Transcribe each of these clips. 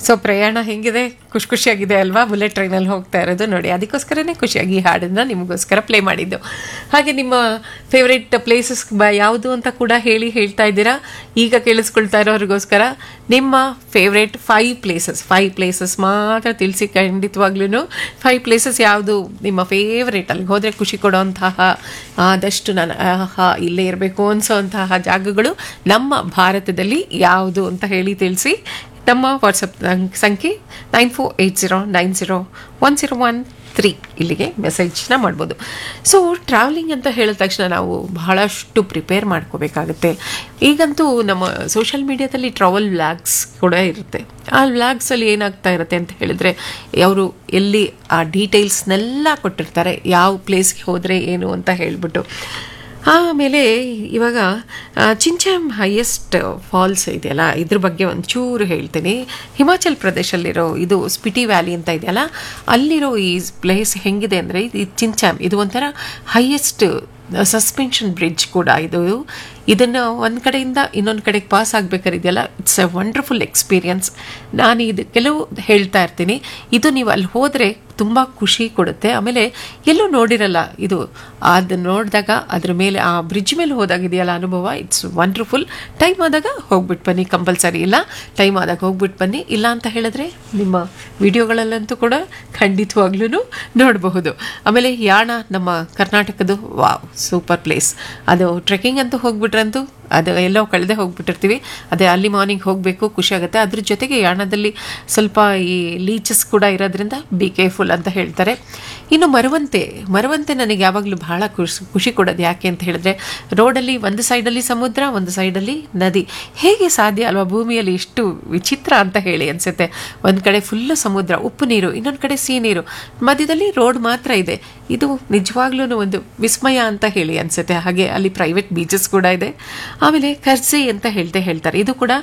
so ಪ್ರಯಾಣ ಹೆಂಗಿದೆ ಖುಷಿ ಖುಷಿಯಾಗಿದೆ ಅಲ್ವಾ ಬುಲೆಟ್ ಟ್ರೈನಲ್ಲಿ ಹೋಗ್ತಾ ಇರೋದು ನೋಡಿ ಅದಕ್ಕೋಸ್ಕರನೇ ಖುಷಿಯಾಗಿ ಈ ಹಾಡನ್ನು ನಿಮಗೋಸ್ಕರ ಪ್ಲೇ ಮಾಡಿದ್ದು ಹಾಗೆ ನಿಮ್ಮ ಫೇವ್ರೆಟ್ ಪ್ಲೇಸಸ್ ಬ ಯಾವುದು ಅಂತ ಕೂಡ ಹೇಳಿ ಹೇಳ್ತಾ ಇದ್ದೀರಾ ಈಗ ಕೇಳಿಸ್ಕೊಳ್ತಾ ಇರೋರಿಗೋಸ್ಕರ ನಿಮ್ಮ favourite five places five places ಮಾತ್ರ ತಿಳಿಸಿ ಖಂಡಿತವಾಗ್ಲೂ ಫೈವ್ ಪ್ಲೇಸಸ್ ಯಾವುದು ನಿಮ್ಮ ಫೇವ್ರೇಟ್ ಅಲ್ಲಿಗೆ ಹೋದರೆ ಖುಷಿ ಕೊಡೋಂತಹ ಆದಷ್ಟು ನಾನು ಆಹಾ ಇಲ್ಲೇ ಇರಬೇಕು ಅನಿಸೋಂತಹ ಜಾಗಗಳು ನಮ್ಮ ಭಾರತದಲ್ಲಿ ಯಾವುದು ಅಂತ ಹೇಳಿ ತಿಳಿಸಿ ನಮ್ಮ ವಾಟ್ಸಪ್ ಸಂಖ್ಯೆ nine four eight zero nine zero one zero one three ಇಲ್ಲಿಗೆ ಮೆಸೇಜ್ನ ಮಾಡ್ಬೋದು ಸೊ ಟ್ರಾವೆಲಿಂಗ್ ಅಂತ ಹೇಳಿದ ತಕ್ಷಣ ನಾವು ಬಹಳಷ್ಟು ಪ್ರಿಪೇರ್ ಮಾಡ್ಕೋಬೇಕಾಗುತ್ತೆ ಈಗಂತೂ ನಮ್ಮ ಸೋಷಿಯಲ್ ಮೀಡಿಯಾದಲ್ಲಿ ಟ್ರಾವೆಲ್ ವ್ಲಾಗ್ಸ್ ಕೂಡ ಇರುತ್ತೆ ಆ ವ್ಲಾಗ್ಸಲ್ಲಿ ಏನಾಗ್ತಾ ಇರುತ್ತೆ ಅಂತ ಹೇಳಿದ್ರೆ ಅವರು ಎಲ್ಲಿ ಆ ಡೀಟೇಲ್ಸ್ನೆಲ್ಲ ಕೊಟ್ಟಿರ್ತಾರೆ ಯಾವ ಪ್ಲೇಸ್ಗೆ ಹೋದರೆ ಏನು ಅಂತ ಹೇಳಿಬಿಟ್ಟು ಆಮೇಲೆ ಇವಾಗ ಚಿಂಚಾಮ್ ಹೈಯೆಸ್ಟ್ ಫಾಲ್ಸ್ ಇದೆಯಲ್ಲ ಇದ್ರ ಬಗ್ಗೆ ಒಂಚೂರು ಹೇಳ್ತೀನಿ ಹಿಮಾಚಲ್ ಪ್ರದೇಶಲ್ಲಿರೋ ಇದು ಸ್ಪಿಟಿ ವ್ಯಾಲಿ ಅಂತ ಇದೆಯಲ್ಲ ಅಲ್ಲಿರೋ ಈ ಪ್ಲೇಸ್ ಹೆಂಗಿದೆ ಅಂದರೆ ಇದು ಚಿಂಚಾಮ್ ಇದು ಒಂಥರ ಹೈಯೆಸ್ಟ್ ಸಸ್ಪೆನ್ಷನ್ ಬ್ರಿಡ್ಜ್ ಕೂಡ ಇದು ಇದನ್ನು ಒಂದು ಕಡೆಯಿಂದ ಇನ್ನೊಂದು ಕಡೆಗೆ ಪಾಸ್ ಆಗಬೇಕಾರಿದೆಯಲ್ಲ ಇಟ್ಸ್ ಎ ವಂಡರ್ಫುಲ್ ಎಕ್ಸ್ಪೀರಿಯನ್ಸ್ ನಾನು ಇದು ಕೆಲವು ಹೇಳ್ತಾ ಇರ್ತೀನಿ ಇದು ನೀವು ಅಲ್ಲಿ ಹೋದರೆ ತುಂಬ ಖುಷಿ ಕೊಡುತ್ತೆ ಆಮೇಲೆ ಎಲ್ಲೂ ನೋಡಿರಲ್ಲ ಇದು ಅದು ನೋಡಿದಾಗ ಅದ್ರ ಮೇಲೆ ಆ ಬ್ರಿಡ್ಜ್ ಮೇಲೆ ಹೋದಾಗ ಇದೆಯಲ್ಲ ಅನುಭವ ಇಟ್ಸ್ ವಂಡರ್ಫುಲ್ ಟೈಮ್ ಆದಾಗ ಹೋಗ್ಬಿಟ್ಟು ಬನ್ನಿ ಕಂಪಲ್ಸರಿ ಇಲ್ಲ ಟೈಮ್ ಆದಾಗ ಹೋಗ್ಬಿಟ್ಟು ಬನ್ನಿ ಇಲ್ಲ ಅಂತ ಹೇಳಿದ್ರೆ ನಿಮ್ಮ ವಿಡಿಯೋಗಳಲ್ಲಂತೂ ಕೂಡ ಖಂಡಿತವಾಗ್ಲೂ ನೋಡಬಹುದು ಆಮೇಲೆ ಯಾಣ ನಮ್ಮ ಕರ್ನಾಟಕದ್ದು ವಾವ್ ಸೂಪರ್ ಪ್ಲೇಸ್ ಅದು ಟ್ರೆಕ್ಕಿಂಗ್ ಅಂತೂ ಹೋಗ್ಬಿಟ್ರಂತೂ ಅದು ಎಲ್ಲೋ ಕಳೆದೇ ಹೋಗ್ಬಿಟ್ಟಿರ್ತೀವಿ ಅದೇ ಅಲ್ಲಿ ಮಾರ್ನಿಂಗ್ ಹೋಗಬೇಕು ಖುಷಿ ಆಗುತ್ತೆ ಅದ್ರ ಜೊತೆಗೆ ಯಾಣದಲ್ಲಿ ಸ್ವಲ್ಪ ಈ ಲೀಚಸ್ ಕೂಡ ಇರೋದ್ರಿಂದ ಬಿ ಕೇರ್ಫುಲ್ ಅಂತ ಹೇಳ್ತಾರೆ ಇನ್ನು ಮರವಂತೆ ಮರವಂತೆ ನನಗೆ ಯಾವಾಗಲೂ ಬಹಳ ಖುಷಿ ಖುಷಿ ಕೊಡೋದು ಯಾಕೆ ಅಂತ ಹೇಳಿದ್ರೆ ರೋಡಲ್ಲಿ ಒಂದು ಸೈಡಲ್ಲಿ ಸಮುದ್ರ ಒಂದು ಸೈಡಲ್ಲಿ ನದಿ ಹೇಗೆ ಸಾಧ್ಯ ಅಲ್ವಾ ಭೂಮಿಯಲ್ಲಿ ಇಷ್ಟು ವಿಚಿತ್ರ ಅಂತ ಹೇಳಿ ಅನಿಸುತ್ತೆ ಒಂದು ಕಡೆ ಫುಲ್ಲು ಸಮುದ್ರ ಉಪ್ಪು ನೀರು ಇನ್ನೊಂದು ಕಡೆ ಸಿಹಿ ನೀರು ಮಧ್ಯದಲ್ಲಿ ರೋಡ್ ಮಾತ್ರ ಇದೆ ಇದು ನಿಜವಾಗ್ಲೂ ಒಂದು ವಿಸ್ಮಯ ಅಂತ ಹೇಳಿ ಅನಿಸುತ್ತೆ ಹಾಗೆ ಅಲ್ಲಿ ಪ್ರೈವೇಟ್ ಬೀಚಸ್ ಕೂಡ ಇದೆ ಆಮೇಲೆ ಕರ್ಜಿ ಅಂತ ಹೇಳ್ತೆ ಹೇಳ್ತಾರೆ ಇದು ಕೂಡ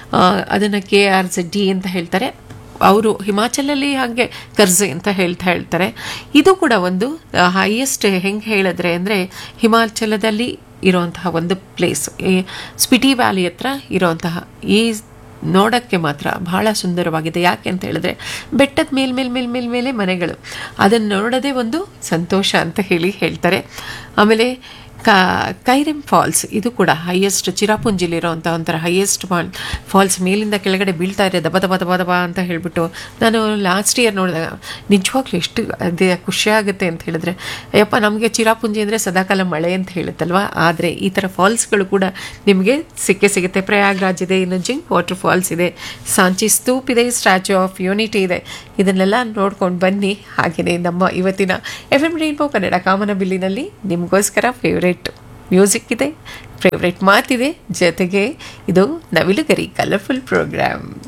ಅದನ್ನು ಕೆ ಆರ್ ಜೆಡ್ ಡಿ ಅಂತ ಹೇಳ್ತಾರೆ ಅವರು ಹಿಮಾಚಲಲ್ಲಿ ಹಾಗೆ ಕರ್ಜೆ ಅಂತ ಹೇಳ್ತಾ ಹೇಳ್ತಾರೆ ಇದು ಕೂಡ ಒಂದು ಹೈಯೆಸ್ಟ್ ಹೆಂಗೆ ಹೇಳಿದ್ರೆ ಅಂದರೆ ಹಿಮಾಚಲದಲ್ಲಿ ಇರುವಂತಹ ಒಂದು ಪ್ಲೇಸ್ ಈ ಸ್ಪಿಟಿ ವ್ಯಾಲಿ ಹತ್ರ ಇರುವಂತಹ ಈ ನೋಡೋಕ್ಕೆ ಮಾತ್ರ ಬಹಳ ಸುಂದರವಾಗಿದೆ ಯಾಕೆ ಅಂತ ಹೇಳಿದ್ರೆ ಬೆಟ್ಟದ ಮೇಲ್ ಮೇಲ್ ಮೇಲ್ ಮೇಲ್ ಮೇಲೆ ಮನೆಗಳು ಅದನ್ನು ನೋಡೋದೇ ಒಂದು ಸಂತೋಷ ಅಂತ ಹೇಳಿ ಹೇಳ್ತಾರೆ ಆಮೇಲೆ ಕಾ ಕೈರೆಮ್ ಫಾಲ್ಸ್ ಇದು ಕೂಡ ಹೈಯೆಸ್ಟ್ ಚಿರಾಪುಂಜಿಲಿರೋಂಥ ಒಂಥರ ಹೈಯೆಸ್ಟ್ ಫಾಲ್ ಫಾಲ್ಸ್ ಮೇಲಿಂದ ಕೆಳಗಡೆ ಬೀಳ್ತಾ ಇದೆ ದಬ ದಬ ದಬ ದಬ ಅಂತ ಹೇಳಿಬಿಟ್ಟು ನಾನು ಲಾಸ್ಟ್ ಇಯರ್ ನೋಡಿದಾಗ ನಿಜವಾಗ್ಲೂ ಎಷ್ಟು ಅದೇ ಖುಷಿಯಾಗುತ್ತೆ ಅಂತ ಹೇಳಿದ್ರೆ ಅಯ್ಯಪ್ಪ ನಮಗೆ ಚಿರಾಪುಂಜಿ ಅಂದರೆ ಸದಾಕಾಲ ಮಳೆ ಅಂತ ಹೇಳುತ್ತಲ್ವ ಆದರೆ ಈ ಥರ ಫಾಲ್ಸ್ಗಳು ಕೂಡ ನಿಮಗೆ ಸಿಕ್ಕೇ ಸಿಗುತ್ತೆ ಪ್ರಯಾಗ್ರಾಜ್ ಇದೆ ಇನ್ನು ಜಿಂಕ್ ವಾಟರ್ ಫಾಲ್ಸ್ ಇದೆ ಸಾಂಚಿ ಸ್ತೂಪ್ ಇದೆ ಸ್ಟ್ಯಾಚ್ಯೂ ಆಫ್ ಯೂನಿಟಿ ಇದೆ ಇದನ್ನೆಲ್ಲ ನೋಡ್ಕೊಂಡು ಬನ್ನಿ ಹಾಗೆಯೇ ನಮ್ಮ ಇವತ್ತಿನ ಎಫ್ ಎಮ್ ರೈನ್ಬೋ ಕನ್ನಡ ಕಾಮನಬಿಲ್ಲಿನಲ್ಲಿ ನಿಮಗೋಸ್ಕರ ಫೇವ್ರೇಟ್ ಮ್ಯೂಸಿಕ್ ಇದೆ ಫೇವ್ರೇಟ್ ಮಾತಿದೆ ಜೊತೆಗೆ ಇದು ನವಿಲುಗರಿ ಕಲರ್ಫುಲ್ ಪ್ರೋಗ್ರಾಮ್